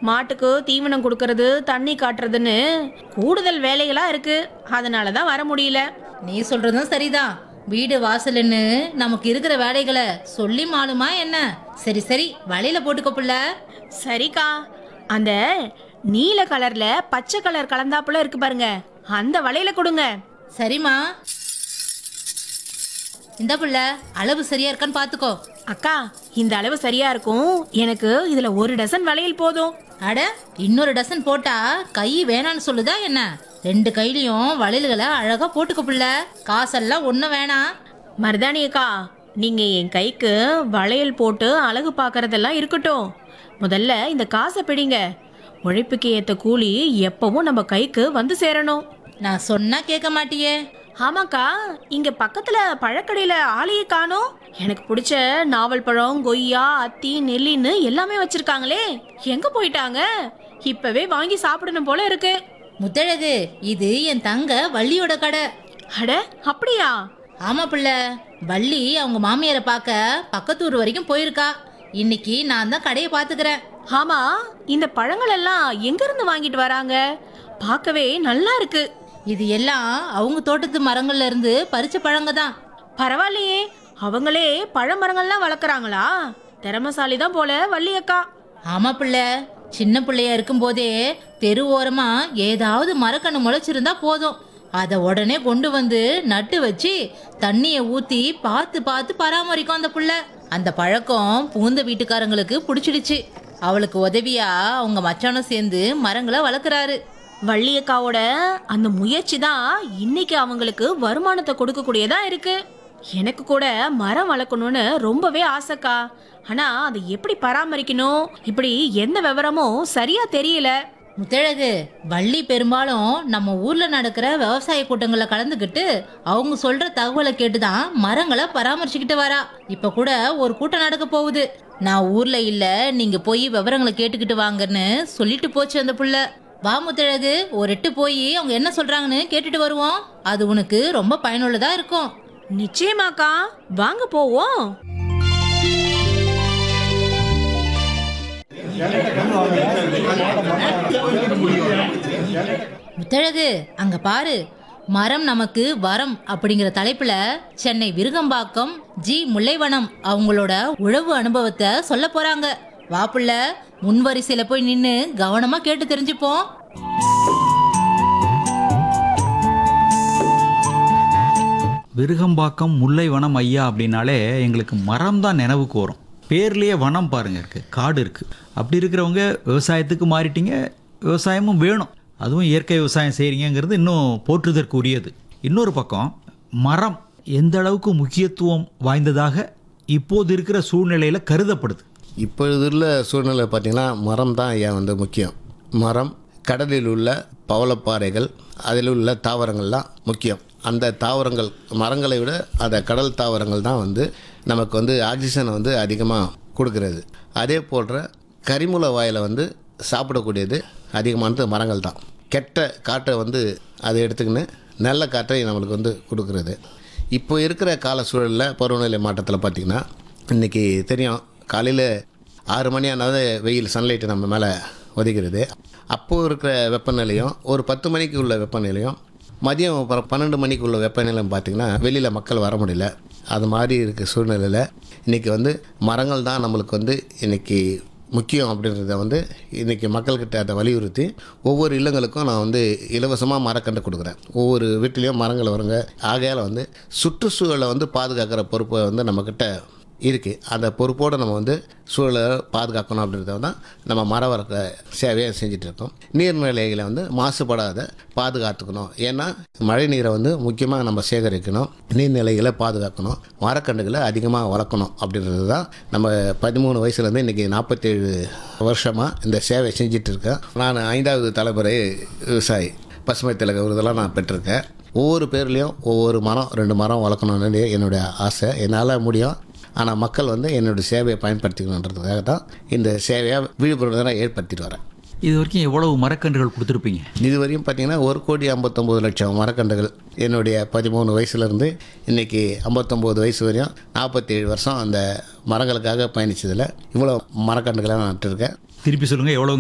மாட்டுக்கு தீவனம் கொடுக்கறது தண்ணி காட்டுறதுன்னு கூடுதல் வேலைகளா இருக்கு அதனால தான் வர முடியல நீ சொல்றதும் சரிதான் வீடு வாசல்னு நமக்கு இருக்கிற வேலைகளை சொல்லி மாலுமா என்ன சரி சரி வலையில போட்டுக்கோ புள்ள சரிக்கா அந்த நீல கலர்ல பச்சை கலர் கலந்தாப்புல இருக்கு பாருங்க அந்த வலையில கொடுங்க சரிம்மா இந்த புள்ள அளவு சரியா இருக்கான்னு பாத்துக்கோ அக்கா இந்த அளவு சரியா இருக்கும் எனக்கு இதுல ஒரு டசன் வளையல் போதும் அட இன்னொரு டசன் போட்டா கை வேணான்னு சொல்லுதா என்ன ரெண்டு கையிலயும் வளையல்களை அழகா போட்டுக்கோ புள்ள காசெல்லாம் ஒண்ணும் வேணாம் மருதாணி அக்கா நீங்க என் கைக்கு வளையல் போட்டு அழகு பார்க்கறதெல்லாம் இருக்கட்டும் முதல்ல இந்த காசை பிடிங்க உழைப்புக்கு ஏத்த கூலி எப்பவும் நம்ம கைக்கு வந்து சேரணும் நான் சொன்னா கேட்க மாட்டியே ஆமாக்கா இங்க பக்கத்துல பழக்கடையில ஆளையே காணோம் எனக்கு பிடிச்ச நாவல் பழம் கொய்யா அத்தி நெல்லின்னு எல்லாமே வச்சிருக்காங்களே எங்க போயிட்டாங்க இப்பவே வாங்கி சாப்பிடணும் போல இருக்கு முத்தழகு இது என் தங்க வள்ளியோட கடை அட அப்படியா ஆமா புள்ள வள்ளி அவங்க மாமியாரை பார்க்க பக்கத்தூர் வரைக்கும் போயிருக்கா இன்னைக்கு நான் தான் கடையை பாத்துக்கிறேன் ஆமா இந்த பழங்கள் எல்லாம் எங்க இருந்து வாங்கிட்டு வராங்க பார்க்கவே நல்லா இருக்கு இது எல்லாம் அவங்க தோட்டத்து மரங்கள்ல இருந்து பறிச்ச பழங்க தான் பரவாயில்லையே அவங்களே பழமரங்கள்லாம் வளர்க்குறாங்களா திறமசாலி தான் போல வள்ளி அக்கா ஆமா புள்ள சின்ன பிள்ளையா இருக்கும்போதே தெரு ஓரமா ஏதாவது மரக்கண்ணு முளைச்சிருந்தா போதும் அதை உடனே கொண்டு வந்து நட்டு வச்சு தண்ணியை ஊத்தி பார்த்து பார்த்து பராமரிக்கும் அந்த புள்ள அந்த பழக்கம் பூந்த வீட்டுக்காரங்களுக்கு பிடிச்சிடுச்சு அவளுக்கு உதவியா அவங்க மச்சானும் சேர்ந்து மரங்களை வளர்க்குறாரு வள்ளி அக்காவோட அந்த முயற்சி தான் இன்னைக்கு அவங்களுக்கு வருமானத்தை கொடுக்கக்கூடியதா இருக்கு எனக்கு கூட மரம் வளர்க்கணும்னு ரொம்பவே ஆசைக்கா ஆனா அதை எப்படி பராமரிக்கணும் இப்படி எந்த விவரமும் சரியா தெரியல முத்தழகு வள்ளி பெரும்பாலும் நம்ம ஊர்ல நடக்கிற விவசாய கூட்டங்களில் கலந்துக்கிட்டு அவங்க சொல்ற தகவலை கேட்டுதான் மரங்களை பராமரிச்சுக்கிட்டு வரா இப்ப கூட ஒரு கூட்டம் நடக்க போகுது நான் ஊர்ல இல்ல நீங்க போய் விவரங்களை கேட்டுக்கிட்டு வாங்கன்னு சொல்லிட்டு போச்சு அந்த புள்ள வா முத்தழகு ஒரு எட்டு போய் அவங்க என்ன சொல்றாங்கன்னு கேட்டுட்டு வருவோம் அது உனக்கு ரொம்ப பயனுள்ளதா இருக்கும் நிச்சயமாக்கா வாங்க போவோம் முத்தழகு அங்க பாரு மரம் நமக்கு வரம் அப்படிங்கிற தலைப்புல சென்னை விருகம்பாக்கம் ஜி முல்லைவனம் அவங்களோட உழவு அனுபவத்தை சொல்ல போறாங்க வாப்புள்ள முன்வரிசையில போய் நின்னு கவனமா கேட்டு தெரிஞ்சுப்போம் விருகம்பாக்கம் முல்லை வனம் ஐயா அப்படின்னாலே எங்களுக்கு மரம் தான் நினைவுக்கு வரும் பேர்லேயே வனம் பாருங்க இருக்கு காடு இருக்கு அப்படி இருக்கிறவங்க விவசாயத்துக்கு மாறிட்டீங்க விவசாயமும் வேணும் அதுவும் இயற்கை விவசாயம் செய்கிறீங்கிறது இன்னும் போற்றுதற்குரியது இன்னொரு பக்கம் மரம் எந்த அளவுக்கு முக்கியத்துவம் வாய்ந்ததாக இப்போது இருக்கிற சூழ்நிலையில் கருதப்படுது இப்பொழுது உள்ள சூழ்நிலை பார்த்திங்கன்னா மரம் தான் ஐயா வந்து முக்கியம் மரம் கடலில் உள்ள பவளப்பாறைகள் அதில் உள்ள தாவரங்கள்லாம் முக்கியம் அந்த தாவரங்கள் மரங்களை விட அந்த கடல் தாவரங்கள் தான் வந்து நமக்கு வந்து ஆக்சிஜனை வந்து அதிகமாக கொடுக்கிறது அதே போன்ற கரிமூல வாயில் வந்து சாப்பிடக்கூடியது அதிகமானது மரங்கள் தான் கெட்ட காற்றை வந்து அதை எடுத்துக்கின்னு நல்ல காற்றை நம்மளுக்கு வந்து கொடுக்கிறது இப்போ இருக்கிற கால சூழலில் பருவநிலை மாற்றத்தில் பார்த்திங்கன்னா இன்றைக்கி தெரியும் காலையில் ஆறு மணி ஆனாவது வெயில் சன்லைட்டு நம்ம மேலே ஒதுக்கிறது அப்போது இருக்கிற வெப்பநிலையும் ஒரு பத்து மணிக்கு உள்ள வெப்பநிலையும் மதியம் அப்புறம் பன்னெண்டு மணிக்கு உள்ள வெப்பநிலையும் பார்த்திங்கன்னா வெளியில் மக்கள் வர முடியல அது மாதிரி இருக்க சூழ்நிலையில் இன்றைக்கி வந்து மரங்கள் தான் நம்மளுக்கு வந்து இன்றைக்கி முக்கியம் அப்படின்றத வந்து இன்றைக்கி மக்கள்கிட்ட அதை வலியுறுத்தி ஒவ்வொரு இல்லங்களுக்கும் நான் வந்து இலவசமாக மரக்கன்று கொடுக்குறேன் ஒவ்வொரு வீட்லேயும் மரங்கள் வருங்க ஆகையால் வந்து சுற்றுச்சூழலை வந்து பாதுகாக்கிற பொறுப்பை வந்து நம்மக்கிட்ட இருக்குது அந்த பொறுப்போடு நம்ம வந்து சூழலை பாதுகாக்கணும் அப்படின்றத தான் நம்ம மரம் வளர்க்க சேவையை செஞ்சிட்ருக்கோம் நீர்நிலைகளை வந்து மாசுபடாத பாதுகாத்துக்கணும் ஏன்னா மழை நீரை வந்து முக்கியமாக நம்ம சேகரிக்கணும் நீர்நிலைகளை பாதுகாக்கணும் மரக்கன்றுகளை அதிகமாக வளர்க்கணும் அப்படின்றது தான் நம்ம பதிமூணு வயசுலேருந்து இன்றைக்கி நாற்பத்தேழு வருஷமாக இந்த சேவை செஞ்சிட்ருக்கேன் நான் ஐந்தாவது தலைமுறை விவசாயி பசுமை திலக விருதெல்லாம் நான் பெற்றிருக்கேன் ஒவ்வொரு பேர்லேயும் ஒவ்வொரு மரம் ரெண்டு மரம் வளர்க்கணும்னு என்னுடைய ஆசை என்னால் முடியும் ஆனால் மக்கள் வந்து என்னுடைய சேவையை பயன்படுத்திக்கணுன்றதுக்காக தான் இந்த சேவையாக விழிப்புணர்வை ஏற்படுத்திட்டு வரேன் இது வரைக்கும் எவ்வளவு மரக்கன்றுகள் கொடுத்துருப்பீங்க இதுவரையும் பார்த்தீங்கன்னா ஒரு கோடி ஐம்பத்தொம்போது லட்சம் மரக்கன்றுகள் என்னுடைய பதிமூணு வயசுலேருந்து இன்றைக்கி ஐம்பத்தொம்போது வயசு வரையும் நாற்பத்தேழு வருஷம் அந்த மரங்களுக்காக பயணிச்சதில் இவ்வளோ மரக்கன்றுகளை நான் நட்டுருக்கேன் திருப்பி சொல்லுங்கள் எவ்வளோ